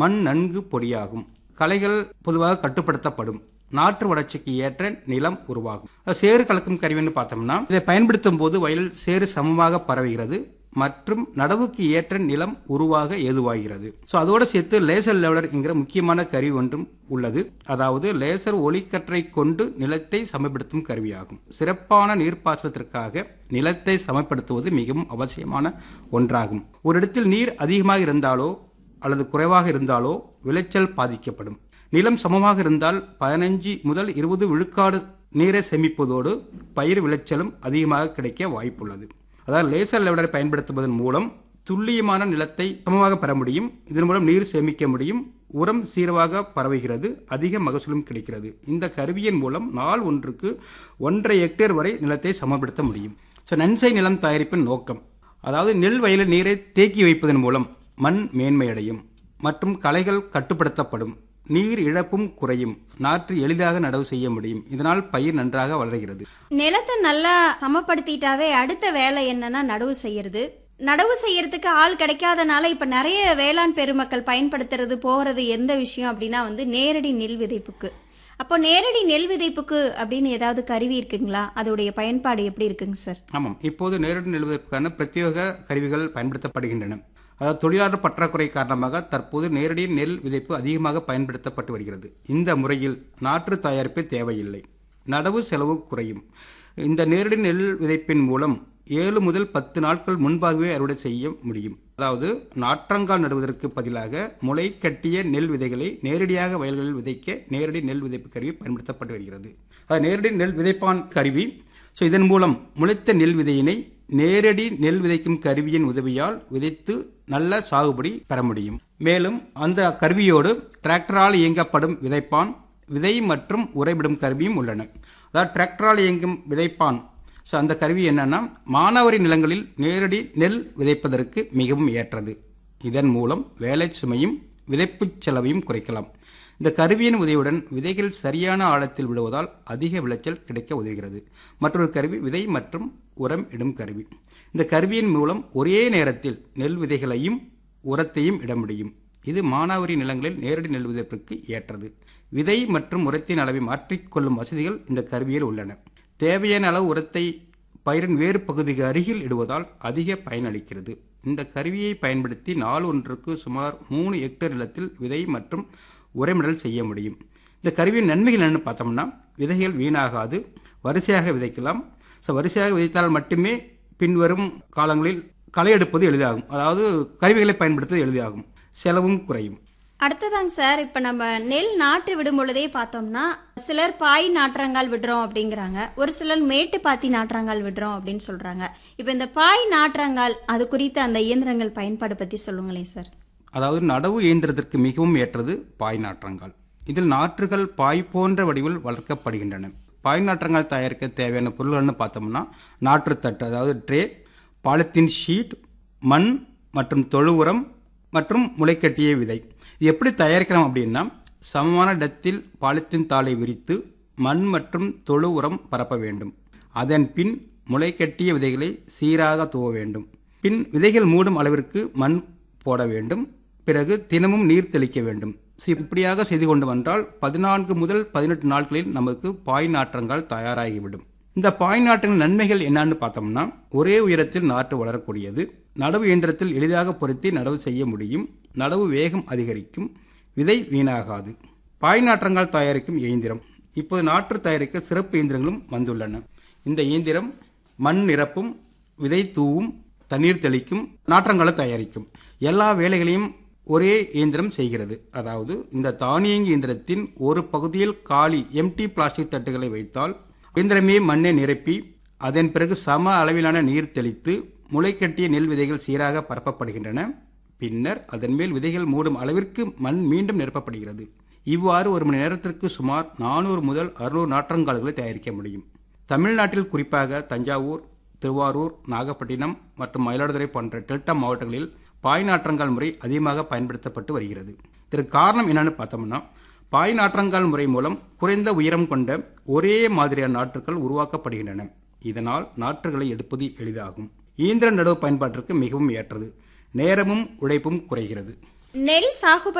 மண் நன்கு பொடியாகும் களைகள் பொதுவாக கட்டுப்படுத்தப்படும் நாற்று வளர்ச்சிக்கு ஏற்ற நிலம் உருவாகும் அது சேறு கலக்கும் கருவின்னு பார்த்தோம்னா இதை பயன்படுத்தும் போது வயலில் சேறு சமமாக பரவுகிறது மற்றும் நடவுக்கு ஏற்ற நிலம் உருவாக ஏதுவாகிறது ஸோ அதோடு சேர்த்து லேசர் லெவலர் என்கிற முக்கியமான கருவி ஒன்றும் உள்ளது அதாவது லேசர் ஒளிக்கற்றை கொண்டு நிலத்தை சமப்படுத்தும் கருவியாகும் சிறப்பான நீர்ப்பாசனத்திற்காக நிலத்தை சமப்படுத்துவது மிகவும் அவசியமான ஒன்றாகும் ஒரு இடத்தில் நீர் அதிகமாக இருந்தாலோ அல்லது குறைவாக இருந்தாலோ விளைச்சல் பாதிக்கப்படும் நிலம் சமமாக இருந்தால் பதினஞ்சு முதல் இருபது விழுக்காடு நீரை சேமிப்பதோடு பயிர் விளைச்சலும் அதிகமாக கிடைக்க வாய்ப்புள்ளது அதாவது லேசர் லெவலரை பயன்படுத்துவதன் மூலம் துல்லியமான நிலத்தை சமமாக பெற முடியும் இதன் மூலம் நீர் சேமிக்க முடியும் உரம் சீரவாக பரவுகிறது அதிக மகசூலும் கிடைக்கிறது இந்த கருவியின் மூலம் நாள் ஒன்றுக்கு ஒன்றரை ஹெக்டேர் வரை நிலத்தை சமப்படுத்த முடியும் ஸோ நன்சை நிலம் தயாரிப்பின் நோக்கம் அதாவது நெல் வயலில் நீரை தேக்கி வைப்பதன் மூலம் மண் மேன்மையடையும் மற்றும் களைகள் கட்டுப்படுத்தப்படும் நீர் இழப்பும் குறையும் நாற்று எளிதாக நடவு செய்ய முடியும் இதனால் பயிர் நன்றாக வளர்கிறது நிலத்தை நல்லா சமப்படுத்திட்டாவே அடுத்த வேலை என்னன்னா நடவு செய்யறது நடவு செய்யறதுக்கு ஆள் கிடைக்காதனால இப்ப நிறைய வேளாண் பெருமக்கள் பயன்படுத்துறது போகிறது எந்த விஷயம் அப்படின்னா வந்து நேரடி நெல் விதைப்புக்கு அப்போ நேரடி நெல் விதைப்புக்கு அப்படின்னு ஏதாவது கருவி இருக்குங்களா அதோடைய பயன்பாடு எப்படி இருக்குங்க சார் ஆமாம் இப்போது நேரடி நெல்வதற்கான பிரத்யேக கருவிகள் பயன்படுத்தப்படுகின்றன அதாவது தொழிலாளர் பற்றாக்குறை காரணமாக தற்போது நேரடி நெல் விதைப்பு அதிகமாக பயன்படுத்தப்பட்டு வருகிறது இந்த முறையில் நாற்று தயாரிப்பு தேவையில்லை நடவு செலவு குறையும் இந்த நேரடி நெல் விதைப்பின் மூலம் ஏழு முதல் பத்து நாட்கள் முன்பாகவே அறுவடை செய்ய முடியும் அதாவது நாற்றங்கால் நடுவதற்கு பதிலாக முளை கட்டிய நெல் விதைகளை நேரடியாக வயல்களில் விதைக்க நேரடி நெல் விதைப்பு கருவி பயன்படுத்தப்பட்டு வருகிறது அது நேரடி நெல் விதைப்பான் கருவி ஸோ இதன் மூலம் முளைத்த நெல் விதையினை நேரடி நெல் விதைக்கும் கருவியின் உதவியால் விதைத்து நல்ல சாகுபடி பெற முடியும் மேலும் அந்த கருவியோடு டிராக்டரால் இயங்கப்படும் விதைப்பான் விதை மற்றும் உறைவிடும் கருவியும் உள்ளன அதாவது டிராக்டரால் இயங்கும் விதைப்பான் ஸோ அந்த கருவி என்னன்னா மானாவாரி நிலங்களில் நேரடி நெல் விதைப்பதற்கு மிகவும் ஏற்றது இதன் மூலம் வேலை சுமையும் விதைப்புச் செலவையும் குறைக்கலாம் இந்த கருவியின் உதவியுடன் விதைகள் சரியான ஆழத்தில் விடுவதால் அதிக விளைச்சல் கிடைக்க உதவுகிறது மற்றொரு கருவி விதை மற்றும் உரம் இடும் கருவி இந்த கருவியின் மூலம் ஒரே நேரத்தில் நெல் விதைகளையும் உரத்தையும் இட முடியும் இது மானாவாரி நிலங்களில் நேரடி நெல் விதைப்பிற்கு ஏற்றது விதை மற்றும் உரத்தின் அளவை மாற்றிக்கொள்ளும் வசதிகள் இந்த கருவியில் உள்ளன தேவையான அளவு உரத்தை பயிரின் வேறு பகுதிக்கு அருகில் இடுவதால் அதிக பயனளிக்கிறது இந்த கருவியை பயன்படுத்தி நாள் ஒன்றுக்கு சுமார் மூணு ஹெக்டேர் நிலத்தில் விதை மற்றும் உரமிடல் செய்ய முடியும் இந்த கருவியின் நன்மைகள் என்னன்னு பார்த்தோம்னா விதைகள் வீணாகாது வரிசையாக விதைக்கலாம் ஸோ வரிசையாக விதைத்தால் மட்டுமே பின்வரும் காலங்களில் களை எடுப்பது எளிதாகும் அதாவது கருவிகளை பயன்படுத்துவது எளிதாகும் செலவும் குறையும் அடுத்ததாங்க சார் இப்போ நம்ம நெல் நாற்று விடும் பொழுதே பார்த்தோம்னா சிலர் பாய் நாற்றங்கால் விடுறோம் அப்படிங்கிறாங்க ஒரு சிலர் மேட்டு பாத்தி நாற்றங்கால் விடுறோம் அப்படின்னு சொல்றாங்க இப்போ இந்த பாய் நாற்றங்கால் அது குறித்த அந்த இயந்திரங்கள் பயன்பாடு பத்தி சொல்லுங்களேன் சார் அதாவது நடவு இயந்திரத்திற்கு மிகவும் ஏற்றது பாய் நாற்றங்கால் இதில் நாற்றுகள் பாய் போன்ற வடிவில் வளர்க்கப்படுகின்றன பாய் நாற்றங்கால் தயாரிக்க தேவையான பொருள்கள்னு பார்த்தோம்னா நாற்றுத்தட்டு அதாவது ட்ரே பாலித்தீன் ஷீட் மண் மற்றும் தொழு உரம் மற்றும் முளைக்கட்டிய விதை இது எப்படி தயாரிக்கிறோம் அப்படின்னா சமமான இடத்தில் பாலித்தீன் தாளை விரித்து மண் மற்றும் தொழு உரம் பரப்ப வேண்டும் அதன் பின் முளைக்கட்டிய விதைகளை சீராக தூவ வேண்டும் பின் விதைகள் மூடும் அளவிற்கு மண் போட வேண்டும் பிறகு தினமும் நீர் தெளிக்க வேண்டும் சி- இப்படியாக செய்து கொண்டு வந்தால் பதினான்கு முதல் பதினெட்டு நாட்களில் நமக்கு பாய் நாற்றங்கள் தயாராகிவிடும் இந்த பாய் நாற்றின் நன்மைகள் என்னன்னு பார்த்தோம்னா ஒரே உயரத்தில் நாற்று வளரக்கூடியது நடவு இயந்திரத்தில் எளிதாக பொருத்தி நடவு செய்ய முடியும் நடவு வேகம் அதிகரிக்கும் விதை வீணாகாது பாய் நாற்றங்கள் தயாரிக்கும் இயந்திரம் இப்போது நாற்று தயாரிக்க சிறப்பு இயந்திரங்களும் வந்துள்ளன இந்த இயந்திரம் மண் நிரப்பும் விதை தூவும் தண்ணீர் தெளிக்கும் நாற்றங்களை தயாரிக்கும் எல்லா வேலைகளையும் ஒரே இயந்திரம் செய்கிறது அதாவது இந்த தானியங்கி இயந்திரத்தின் ஒரு பகுதியில் காலி எம்டி பிளாஸ்டிக் தட்டுகளை வைத்தால் இயந்திரமே மண்ணை நிரப்பி அதன் பிறகு சம அளவிலான நீர் தெளித்து முளைக்கட்டிய நெல் விதைகள் சீராக பரப்பப்படுகின்றன பின்னர் அதன் மேல் விதைகள் மூடும் அளவிற்கு மண் மீண்டும் நிரப்பப்படுகிறது இவ்வாறு ஒரு மணி நேரத்திற்கு சுமார் நானூறு முதல் அறுநூறு நாற்றங்கால்களை தயாரிக்க முடியும் தமிழ்நாட்டில் குறிப்பாக தஞ்சாவூர் திருவாரூர் நாகப்பட்டினம் மற்றும் மயிலாடுதுறை போன்ற டெல்டா மாவட்டங்களில் பாய் நாற்றங்கால் முறை அதிகமாக பயன்படுத்தப்பட்டு வருகிறது இதற்கு காரணம் என்னன்னு பார்த்தோம்னா பாய் நாற்றங்கால் முறை மூலம் குறைந்த உயரம் கொண்ட ஒரே மாதிரியான நாற்றுகள் உருவாக்கப்படுகின்றன இதனால் நாற்றுகளை எடுப்பது எளிதாகும் இயந்திர நடவு பயன்பாட்டிற்கு மிகவும் ஏற்றது நேரமும் உழைப்பும் குறைகிறது நெல் சாகுபடி